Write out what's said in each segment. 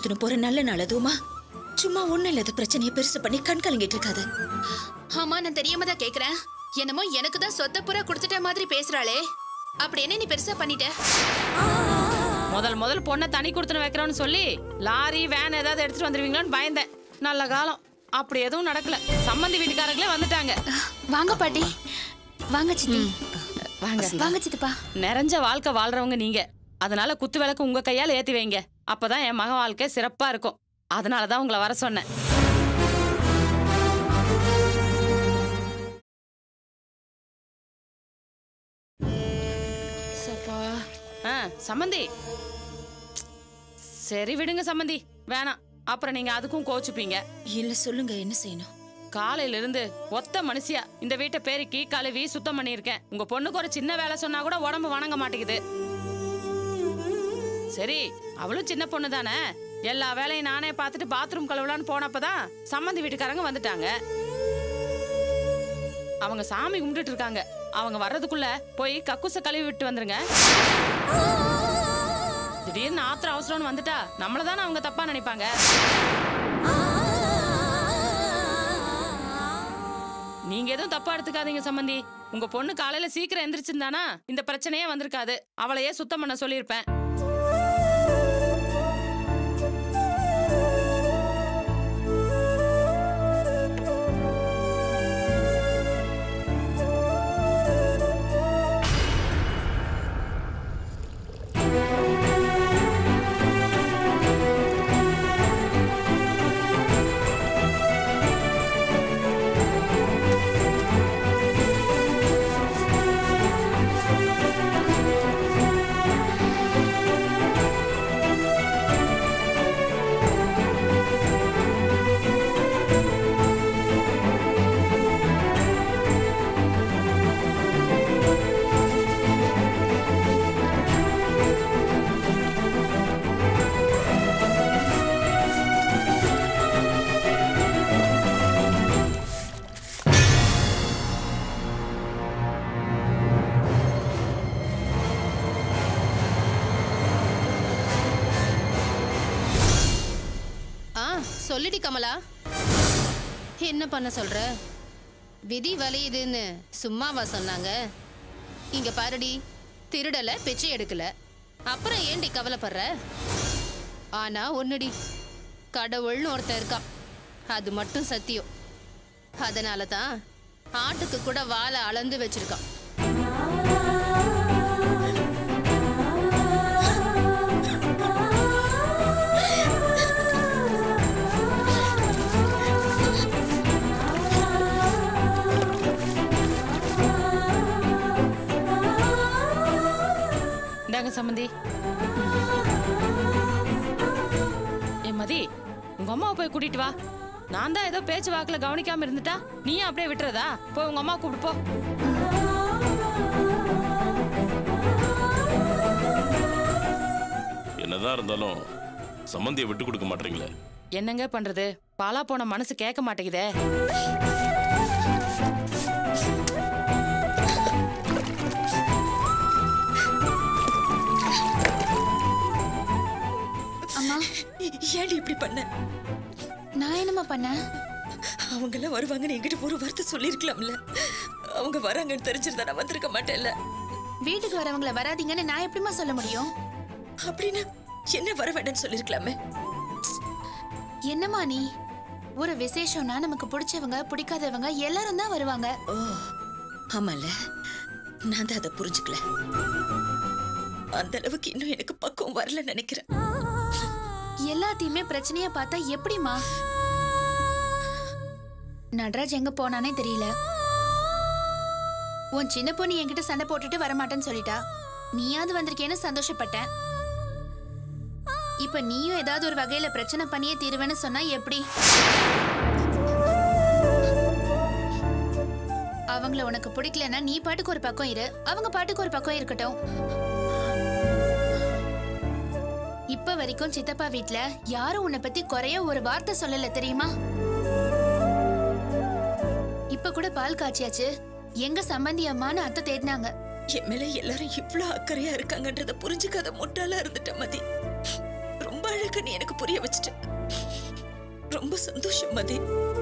கொடுத்துட்டு போற நல்ல நாள் அதுவுமா சும்மா ஒண்ணு இல்லாத பிரச்சனையை பெருசு பண்ணி கண் கலங்கிட்டு இருக்காது ஆமா நான் தெரியாம தான் கேக்குறேன் என்னமோ எனக்கு தான் சொத்த புறா கொடுத்துட்ட மாதிரி பேசுறாளே அப்படி என்ன நீ பெருசா பண்ணிட்ட முதல் முதல் பொண்ணை தனி கொடுத்துன வைக்கிறோன்னு சொல்லி லாரி வேன் ஏதாவது எடுத்துட்டு வந்துருவீங்களான்னு பயந்தேன் நல்ல காலம் அப்படி எதுவும் நடக்கல சம்மந்தி வீட்டுக்காரங்களே வந்துட்டாங்க வாங்க பாட்டி வாங்க சித்தி வாங்க வாங்க சித்தப்பா நிறைஞ்ச வாழ்க்கை வாழ்றவங்க நீங்க அதனால குத்து விளக்கு உங்க கையால ஏத்தி வைங்க அப்பதான் என் மக வாழ்க்கை சிறப்பா இருக்கும் அதனாலதான் உங்களை வர சொன்னேன் சப்பா. ஆ சம்மந்தி சரி விடுங்க சம்மந்தி வேணாம் அப்புறம் நீங்க அதுக்கும் கோச்சுப்பீங்க இல்ல சொல்லுங்க என்ன செய்யணும் காலையில இருந்து ஒத்த மனுஷியா இந்த வீட்டை பெருக்கி கழுவி சுத்தம் பண்ணியிருக்கேன் உங்க பொண்ணுக்கு ஒரு சின்ன வேலை சொன்னா கூட உடம்பு வணங்க மாட்டேங்குது சரி அவளும் சின்ன பொண்ணு தானே எல்லா வேலையும் நானே பார்த்துட்டு பாத்ரூம் கழுவலான்னு போனப்பதான் சம்மந்தி வீட்டுக்காரங்க வந்துட்டாங்க அவங்க சாமி கும்பிட்டுட்டு இருக்காங்க அவங்க வர்றதுக்குள்ள போய் கக்கூச கழுவி விட்டு வந்துருங்க திடீர்னு ஆத்திரம் அவசரம்னு வந்துட்டா நம்மள தானே அவங்க தப்பா நினைப்பாங்க நீங்க எதுவும் தப்பா எடுத்துக்காதீங்க சம்மந்தி உங்க பொண்ணு காலையில சீக்கிரம் எந்திரிச்சிருந்தானா இந்த பிரச்சனையே வந்திருக்காது அவளையே சுத்தம் பண்ண சொல்லியிருப்பேன் ஆ சொல்லுடி கமலா என்ன பண்ண சொல்ற விதி வலியுதுன்னு சும்மாவா சொன்னாங்க இங்க பாருடி திருடல பிச்சை எடுக்கல அப்புறம் ஏண்டி கவலைப்படுற ஆனா ஒண்ணுடி கடவுள்னு ஒருத்தன் இருக்கான் அது மட்டும் சத்தியம் அதனால தான் ஆட்டுக்கு கூட வாழை அளந்து வச்சிருக்கான் இந்தாங்க சம்மந்தி ஏ மதி உங்க அம்மாவை போய் கூட்டிட்டு வா நான் தான் ஏதோ பேச்சு வாக்குல கவனிக்காம இருந்துட்டா நீயும் அப்படியே விட்டுறதா போய் உங்க அம்மா கூப்பிட்டு போ என்னதான் இருந்தாலும் சம்மந்தியை விட்டு கொடுக்க மாட்டீங்களே என்னங்க பண்றது பாலா போன மனசு கேட்க மாட்டேங்குதே அம்மா ஏன்டி இப்படி பண்ண நான் என்னம்மா பண்ணேன் அவங்க எல்லாம் வருவாங்கன்னு என்கிட்ட ஒரு வார்த்தை சொல்லிருக்கலாம்ல அவங்க வராங்கன்னு தெரிஞ்சிருந்தா நான் வந்திருக்க மாட்டேன்ல வீட்டுக்கு வரவங்கள வராதீங்கன்னு நான் எப்படிம்மா சொல்ல முடியும் அப்படின்னா என்ன வர வேண்டாம்னு சொல்லிருக்கலாமே என்னம்மா நீ ஒரு விசேஷம்னா நமக்கு பிடிச்சவங்க பிடிக்காதவங்க எல்லாரும் தான் வருவாங்க ஓ ஆமால நான் தான் அதை புரிஞ்சுக்கல அந்த அளவுக்கு இன்னும் எனக்கு பக்குவம் வரல நினைக்கிறேன் எல்லாத்தையுமே பிரச்சனையா பார்த்தா எப்படிம்மா நடராஜ் எங்க போனானே தெரியல உன் சின்ன பொண்ணு என்கிட்ட சண்டை போட்டுட்டு வரமாட்டேன்னு சொல்லிட்டா நீயாவது வந்திருக்கேன்னு சந்தோஷப்பட்டேன் இப்ப நீயும் ஏதாவது ஒரு வகையில பிரச்சனை பண்ணியே தீருவேன்னு சொன்னா எப்படி அவங்கள உனக்கு பிடிக்கலன்னா நீ பாட்டுக்கு ஒரு பக்கம் இரு அவங்க பாட்டுக்கு ஒரு பக்கம் இருக்கட்டும் இப்ப வரைக்கும் சித்தப்பா வீட்ல யாரும் உன்னை பத்தி குறைய ஒரு வார்த்தை சொல்லல தெரியுமா இப்ப கூட பால் காய்ச்சியாச்சு எங்க சம்பந்தி அம்மான்னு அத்தை தேடினாங்க என் மேல எல்லாரும் இவ்ளோ அக்கறையா இருக்காங்கன்றத புரிஞ்சுக்காத முட்டாளா இருந்துட்டேன் மதி ரொம்ப அழ அழகா நீ எனக்கு புரிய வச்சுட்ட ரொம்ப சந்தோஷம் மதி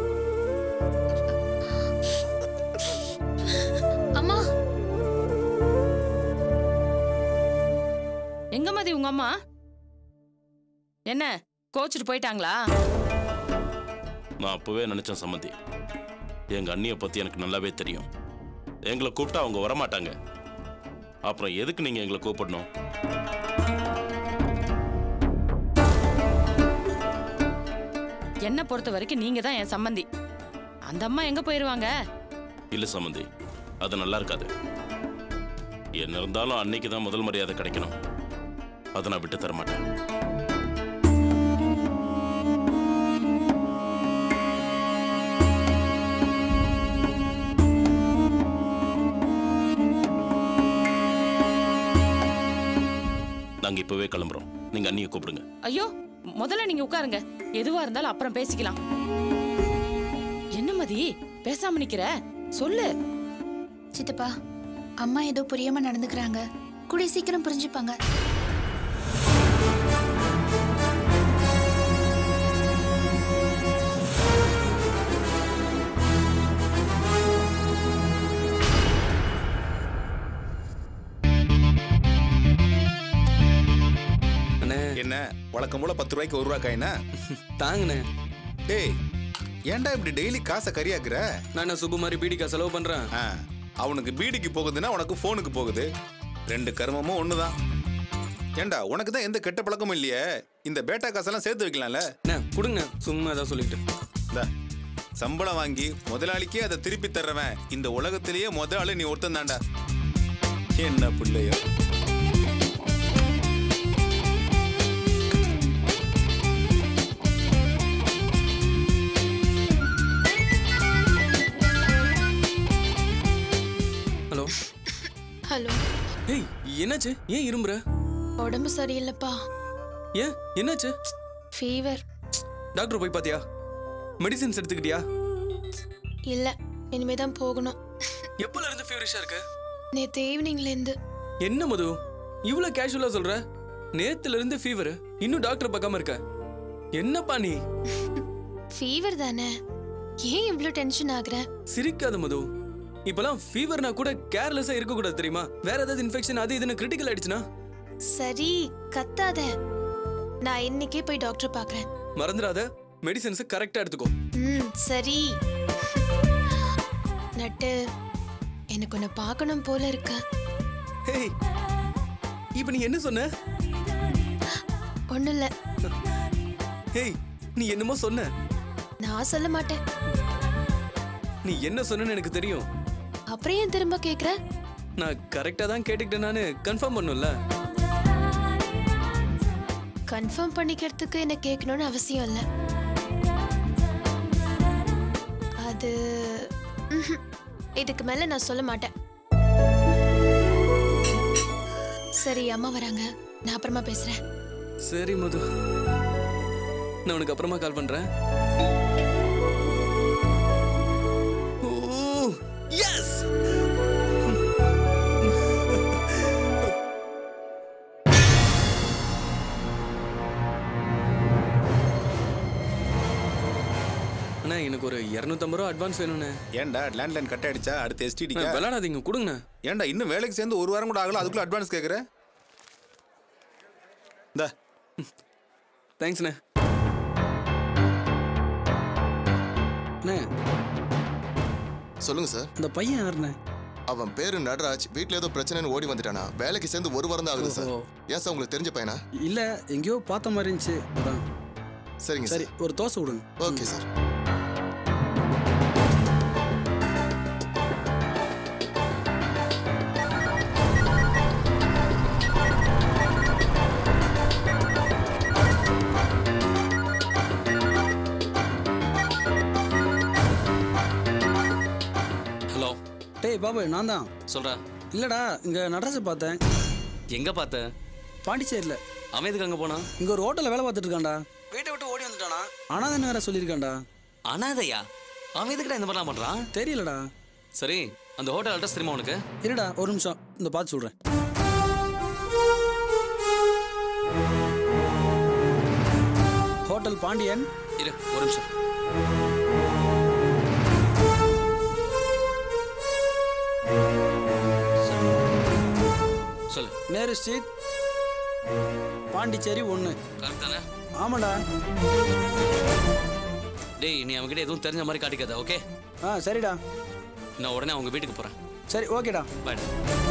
அம்மா எங்க மதி உங்க அம்மா என்ன கோச்சிட்டு போயிட்டாங்களா நான் அப்பவே நினைச்சேன் சம்மந்தி எங்க அண்ணியை பத்தி எனக்கு நல்லாவே தெரியும் எங்களை கூப்பிட்டா அவங்க வரமாட்டாங்க அப்புறம் எதுக்கு நீங்க எங்களை கூப்பிடணும் என்ன பொறுத்த வரைக்கும் நீங்க தான் என் சம்மந்தி அந்த அம்மா எங்க போயிருவாங்க இல்ல சம்மந்தி அது நல்லா இருக்காது என்ன இருந்தாலும் அன்னைக்கு தான் முதல் மரியாதை கிடைக்கணும் அதை நான் விட்டு தர மாட்டேன் நாங்க இப்பவே கிளம்புறோம் நீங்க அண்ணியை கூப்பிடுங்க ஐயோ முதல்ல நீங்க உட்காருங்க எதுவா இருந்தாலும் அப்புறம் பேசிக்கலாம் என்ன மதி பேசாம நிக்கிற சொல்லு சித்தப்பா அம்மா ஏதோ புரியாம நடந்துக்கிறாங்க கூடிய சீக்கிரம் புரிஞ்சுப்பாங்க அண்ணே என்ன வழக்கம் போல பத்து ரூபாய்க்கு ஒரு ரூபா காயினா தாங்கண்ணே டேய் ஏன்டா இப்படி டெய்லி காசை கரியாக்குற நான் என்ன சுப்பு மாதிரி பீடிக்கா செலவு பண்றேன் ஆ, அவனுக்கு பீடிக்கு போகுதுன்னா உனக்கு ஃபோனுக்கு போகுது ரெண்டு கர்மமும் ஒண்ணுதான் ஏன்டா உனக்கு தான் எந்த கெட்ட பழக்கமும் இல்லையே இந்த பேட்டா காசெல்லாம் சேர்த்து வைக்கலாம்ல அண்ணே கொடுங்க சும்மா ஏதாவது சொல்லிட்டு இந்தா, சம்பளம் வாங்கி முதலாளிக்கே அதை திருப்பி தர்றவன் இந்த உலகத்திலேயே முத ஆளு நீ ஒருத்தன் தான்டா என்ன பிள்ளையோ ஹலோ ஹலோ ஏய் என்னாச்சு ஏன் இரும்புற உடம்பு சரியில்லைப்பா ஏன் என்னாச்சு ஃபீவர் டாக்டர் போய் பாத்தியா மெடிசின்ஸ் எடுத்துக்கிட்டியா இல்ல இனிமே தான் போகணும் எப்பல இருந்து ஃபீவரிஷா இருக்கு நேத்து ஈவினிங்ல இருந்து என்ன மது இவ்ளோ கேஷுவலா சொல்ற நேத்துல இருந்து ஃபீவர் இன்னும் டாக்டர் பார்க்காம இருக்க என்னப்பா நீ ஃபீவர் தானே ஏன் இவ்ளோ டென்ஷன் ஆகுற சிரிக்காத மது இப்பெல்லாம் ஃபீவர்னா கூட கேர்லெஸ்ஸா இருக்க கூடாது தெரியுமா வேற ஏதாவது இன்ஃபெக்ஷன் அது இதுன்னு கிரிட்டிக்கல் ஆயிடுச்சுன்னா சரி கத்தாத நான் இன்னைக்கே போய் டாக்டர் பார்க்கறேன் மறந்துடாத மெடிசன்ஸ் கரெக்டா எடுத்துக்கோ ம் சரி நட்டு எனக்கு உன்னை பார்க்கணும் போல இருக்கு ஹேய் இப்போ நீ என்ன சொன்ன ஒண்ணும் இல்ல ஹேய் நீ என்னமோ சொன்ன நான் சொல்ல மாட்டேன் நீ என்ன சொன்னேன்னு எனக்கு தெரியும் அப்புறம் ஏன் திரும்ப கேக்குற நான் கரெக்டா தான் கேட்டுக்கிட்டேனான்னு கன்ஃபார்ம் பண்ணும்ல கன்ஃபார்ம் பண்ணிக்கிறதுக்கு என்ன கேட்கணும்னு அவசியம் இல்லை அது ம்ஹும். இதுக்கு மேல நான் சொல்ல மாட்டேன் சரி அம்மா வராங்க நான் அப்புறமா பேசுறேன் சரி மது நான் உனக்கு அப்புறமா கால் பண்றேன் ஓ எஸ் அண்ணா எனக்கு ஒரு இரநூத்தம்பது ரூபா அட்வான்ஸ் வேணும்ண்ணே ஏன்டா லேண்ட்லைன் கட் ஆயிடுச்சா அடுத்து எஸ்டிடிக்கா அண்ணா, விளையாடாதீங்க கொடுங்கண்ணே ஏன்டா இன்னும் வேலைக்கு சேர்ந்து ஒரு வாரம் கூட ஆகல அதுக்குள்ள அட்வான்ஸ் கேக்குற இந்த தேங்க்ஸ்ண்ணே அண்ணே சொல்லுங்க சார் இந்த பையன் யாருண்ணே அவன் பேரு நடராஜ் வீட்ல ஏதோ பிரச்சனைன்னு ஓடி வந்துட்டானா வேலைக்கு சேர்ந்து ஒரு வாரம் தான் ஆகுது சார் ஓஹோ. ஏன் சார் உங்களுக்கு தெரிஞ்ச பையனா இல்ல எங்கேயோ பார்த்த மாதிரி இருந்துச்சு அதான் சரிங்க சரி சார் ஒரு தோசை விடுங்க ஓகே சார் ஹலோ டேய் பாபு நான் தான் சொல்றா இல்லடா இங்க நடராஜை பார்த்தேன் எங்க பார்த்த பாண்டிச்சேரியில் அவன் எதுக்கு அங்க போனா இங்க ஒரு ஹோட்டல்ல வேலை பார்த்துட்டு இருக்கான்டா வீட்டை விட்டு ஓடி வந்துட்டானா அனாதன் வேற சொல்லியிருக்கான்டா அனாதையா அவன் எதுக்குடா இந்த மாதிரிலாம் பண்றான் தெரியலடா சரி அந்த ஹோட்டல் அட்ரஸ் தெரியுமா உனக்கு இருடா ஒரு நிமிஷம் இந்த பார்த்து சொல்றேன் ஹோட்டல் பாண்டியன் இரு ஒரு நிமிஷம் சொல்லு நேரு ஸ்ட்ரீட் பாண்டிச்சேரி ஒன்று கரெக்ட் தானே ஆமாடா டேய் நீ அவங்ககிட்ட எதுவும் தெரிஞ்ச மாதிரி காட்டிக்காத ஓகே ஆ சரிடா நான் உடனே அவங்க வீட்டுக்கு போறேன் சரி ஓகேடா பாய்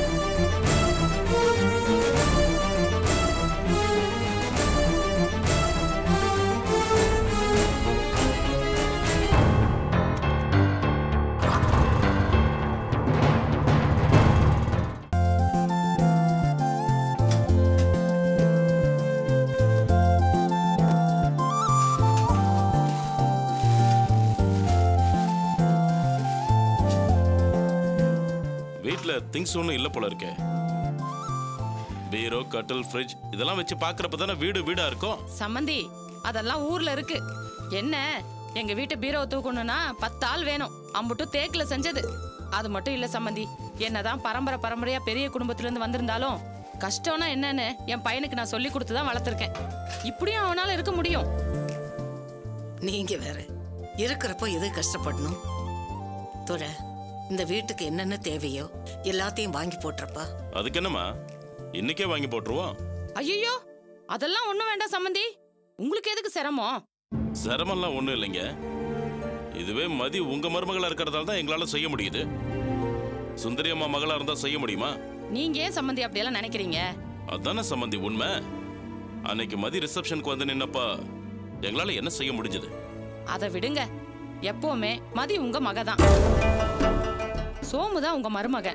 வீட்ல திங்ஸ் ஒன்றும் இல்லை போல இருக்கே பீரோ கட்டில் ஃப்ரிட்ஜ் இதெல்லாம் வச்சு பார்க்கறப்ப தானே வீடு வீடா இருக்கும் சம்மந்தி அதெல்லாம் ஊர்ல இருக்கு என்ன எங்க வீட்டு பீரோவை தூக்கணும்னா பத்து ஆள் வேணும் அம்புட்டு தேக்குல செஞ்சது அது மட்டும் இல்ல சம்மந்தி என்னதான் பரம்பரை பரம்பரையா பெரிய குடும்பத்துல இருந்து வந்திருந்தாலும் கஷ்டம்னா என்னன்னு என் பையனுக்கு நான் சொல்லி கொடுத்து தான் வளர்த்துருக்கேன் இப்படியும் அவனால இருக்க முடியும் நீங்க வேற இருக்கிறப்போ எது கஷ்டப்படணும் துரை இந்த வீட்டுக்கு என்னென்ன தேவையோ எல்லாத்தையும் வாங்கி போட்டுறப்பா அதுக்கு என்னம்மா இன்னைக்கே வாங்கி போட்டுருவோம் ஐயோ அதெல்லாம் ஒண்ணும் வேண்டாம் சம்மந்தி உங்களுக்கு எதுக்கு சிரமம் சிரமம்லாம் ஒன்றும் இல்லைங்க இதுவே மதி உங்க மருமகளா இருக்கிறதால தான் எங்களால செய்ய முடியுது சுந்தரி அம்மா மகளா இருந்தா செய்ய முடியுமா நீங்க ஏன் சம்மந்தி அப்படியெல்லாம் நினைக்கிறீங்க அதானே சம்மந்தி உண்மை அன்னைக்கு மதி ரிசப்ஷனுக்கு வந்து நின்னப்ப எங்களால என்ன செய்ய முடிஞ்சது அதை விடுங்க எப்பவுமே மதி உங்க மக தான் சோமு தான் உங்க மருமகன்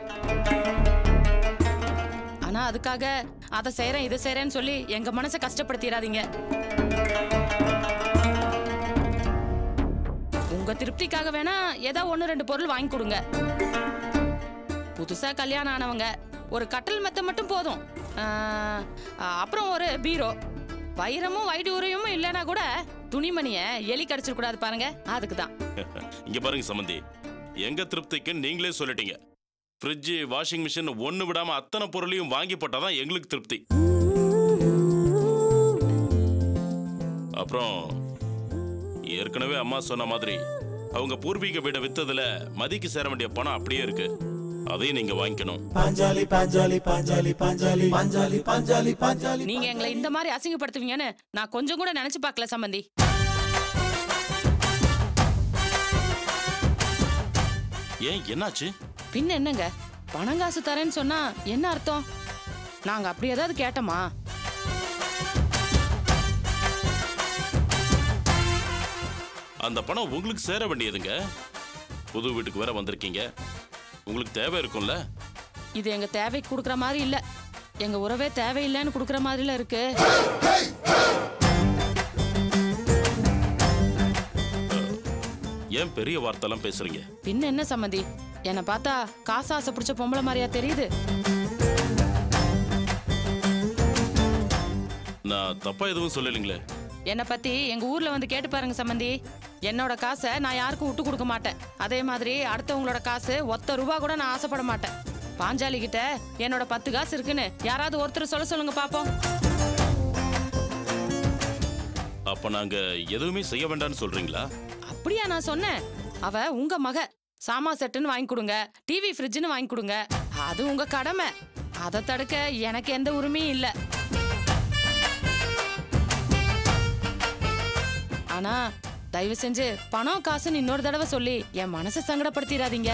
ஆனா அதுக்காக அதை செய்றேன் இதை செய்றேன்னு சொல்லி எங்க மனசை கஷ்டப்படுத்திடாதீங்க உங்க திருப்திக்காக வேணா ஏதோ ஒன்று ரெண்டு பொருள் வாங்கி கொடுங்க புதுசா கல்யாணம் ஆனவங்க ஒரு கட்டல் மெத்த மட்டும் போதும் ஆஹ், அப்புறம் ஒரு பீரோ வைரமும் வைடூரியமும் இல்லைன்னா கூட துணிமணிய எலி கடிச்சிடக்கூடாது பாருங்க அதுக்கு தான் இங்க பாருங்க சம்மந்தி எங்க திருப்திக்கு நீங்களே சொல்லிட்டீங்க ஃப்ரிட்ஜ் வாஷிங் மிஷின் ஒண்ணு விடாம அத்தனை பொருளையும் வாங்கி போட்டாதான் எங்களுக்கு திருப்தி அப்புறம் ஏற்கனவே அம்மா சொன்ன மாதிரி அவங்க பூர்வீக வீடை வித்ததுல மதிக்கு சேர வேண்டிய பணம் அப்படியே இருக்கு அதையும் நீங்க வாங்கிக்கணும் பாஞ்சாலி பாஞ்சாலி பாஞ்சாலி பாஞ்சாலி பாஞ்சாலி பாஞ்சாலி பாஞ்சாலி நீங்க எங்களை இந்த மாதிரி அசிங்கப்படுத்துவீங்கன்னு நான் கொஞ்சம் கூட நினைச்சு பார்க்கல சம்பந்தி ஏன் என்னாச்சு பின்ன என்னங்க பணங்காசு தரேன்னு சொன்னா என்ன அர்த்தம் நாங்க அப்படி ஏதாவது கேட்டோமா அந்த பணம் உங்களுக்கு சேர வேண்டியதுங்க புது வீட்டுக்கு வேற வந்திருக்கீங்க உங்களுக்கு தேவை இருக்கும்ல இது எங்க தேவைக்கு கொடுக்குற மாதிரி இல்ல எங்க உறவே தேவையில்லைன்னு கொடுக்குற மாதிரில இருக்கு ஏன் பெரிய வார்த்தைலாம் பேசுறீங்க பின்ன என்ன சம்மந்தி என்னை பார்த்தா காசு ஆசை பிடிச்ச பொம்பளை மாதிரியா தெரியுது நான் தப்பா எதுவும் சொல்லலைங்களே என்னை பத்தி எங்க ஊர்ல வந்து கேட்டு பாருங்க சம்மந்தி என்னோட காசை நான் யாருக்கும் விட்டு கொடுக்க மாட்டேன் அதே மாதிரி அடுத்தவங்களோட காசு ஒத்த ரூபா கூட நான் ஆசைப்பட மாட்டேன் பாஞ்சாலி கிட்ட என்னோட பத்து காசு இருக்குன்னு யாராவது ஒருத்தர் சொல்ல சொல்லுங்க பாப்போம் அப்ப நாங்க எதுவுமே செய்ய வேண்டாம்னு சொல்றீங்களா அப்படியா நான் சொன்னேன் அவ உங்க மக சாமா செட்டுன்னு வாங்கி கொடுங்க டிவி ஃப்ரிட்ஜ்னு வாங்கி கொடுங்க அது உங்க கடமை அதை தடுக்க எனக்கு எந்த உரிமையும் இல்லை ஆனா தயவு செஞ்சு பணம் காசுன்னு இன்னொரு தடவை சொல்லி என் மனசை சங்கடப்படுத்திடாதீங்க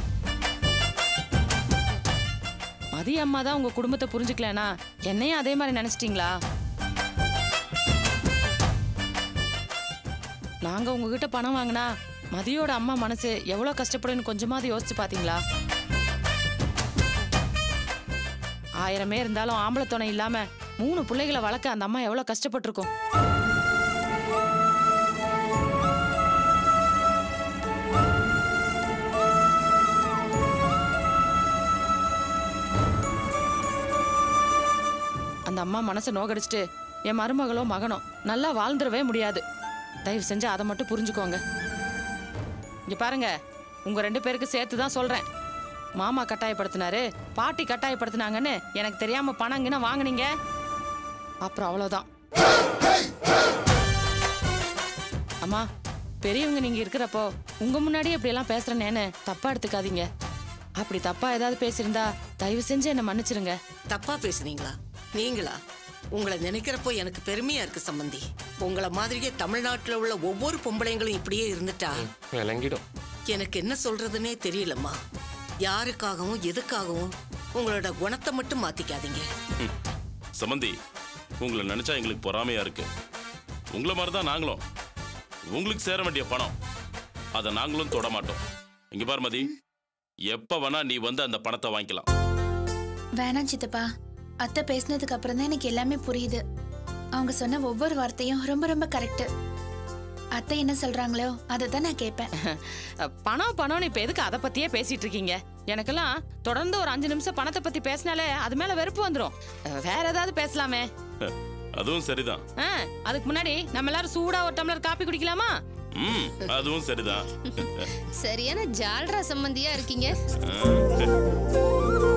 மதி அம்மா தான் உங்க குடும்பத்தை புரிஞ்சுக்கலனா என்னையும் அதே மாதிரி நினைச்சிட்டீங்களா நாங்க உங்ககிட்ட பணம் வாங்கினா மதியோட அம்மா மனசு எவ்வளவு கஷ்டப்படுன்னு கொஞ்சமாவது யோசிச்சு பாத்தீங்களா ஆயிரமே இருந்தாலும் ஆம்பளை துணை இல்லாம மூணு பிள்ளைகளை வளர்க்க அந்த அம்மா எவ்வளவு கஷ்டப்பட்டிருக்கும் அந்த அம்மா மனசை நோகடிச்சிட்டு என் மருமகளோ மகனோ நல்லா வாழ்ந்துடவே முடியாது தயவு செஞ்சு அதை மட்டும் புரிஞ்சுக்கோங்க இங்க பாருங்க உங்க ரெண்டு பேருக்கு சேர்த்து தான் சொல்றேன் மாமா கட்டாயப்படுத்தினாரு பாட்டி கட்டாயப்படுத்தினாங்கன்னு எனக்கு தெரியாம பணங்கின வாங்குனீங்க அப்புறம் அவ்வளவுதான் அம்மா பெரியவங்க நீங்க இருக்கிறப்போ உங்க முன்னாடியே இப்படி எல்லாம் பேசுறேனேன்னு தப்பா எடுத்துக்காதீங்க அப்படி தப்பா ஏதாவது பேசியிருந்தா தயவு செஞ்சு என்ன மன்னிச்சிருங்க தப்பா பேசுனீங்களா நீங்களா உங்களை நினைக்கிறப்போ எனக்கு பெருமையா இருக்கு சம்பந்தி உங்களை மாதிரியே தமிழ்நாட்டுல உள்ள ஒவ்வொரு பொம்பளைங்களும் இப்படியே இருந்துட்டா விளங்கிடும் எனக்கு என்ன சொல்றதுனே தெரியலம்மா யாருக்காகவும் எதுக்காகவும் உங்களோட குணத்தை மட்டும் மாத்திக்காதீங்க ம். சம்மந்தி உங்களை நினைச்சா எங்களுக்கு பொறாமையா இருக்கு உங்களை மாதிரி தான் நாங்களும் உங்களுக்கு சேர வேண்டிய பணம் அதை நாங்களும் தொட மாட்டோம் இங்க பாரு மதி எப்ப வேணா நீ வந்து அந்த பணத்தை வாங்கிக்கலாம் வேணாம் சித்தப்பா அத்தை பேசினதுக்கு அப்புறம் தான் எனக்கு எல்லாமே புரியுது அவங்க சொன்ன ஒவ்வொரு வார்த்தையும் ரொம்ப ரொம்ப கரெக்ட் அத்தை என்ன சொல்றாங்களோ அதை தான் நான் கேட்பேன் பணம் பணம்னு இப்ப எதுக்கு அதை பத்தியே பேசிட்டு இருக்கீங்க எனக்கெல்லாம் தொடர்ந்து ஒரு அஞ்சு நிமிஷம் பணத்தை பத்தி பேசினாலே அது மேல வெறுப்பு வந்துரும் அஹ், வேற ஏதாவது பேசலாமே அதுவும் சரிதான் ஆ, அதுக்கு முன்னாடி நம்ம எல்லாரும் சூடா ஒரு டம்ளர் காப்பி குடிக்கலாமா ம் அதுவும் சரிதான் சரியான ஜால்ரா சம்பந்தியா இருக்கீங்க ஆ.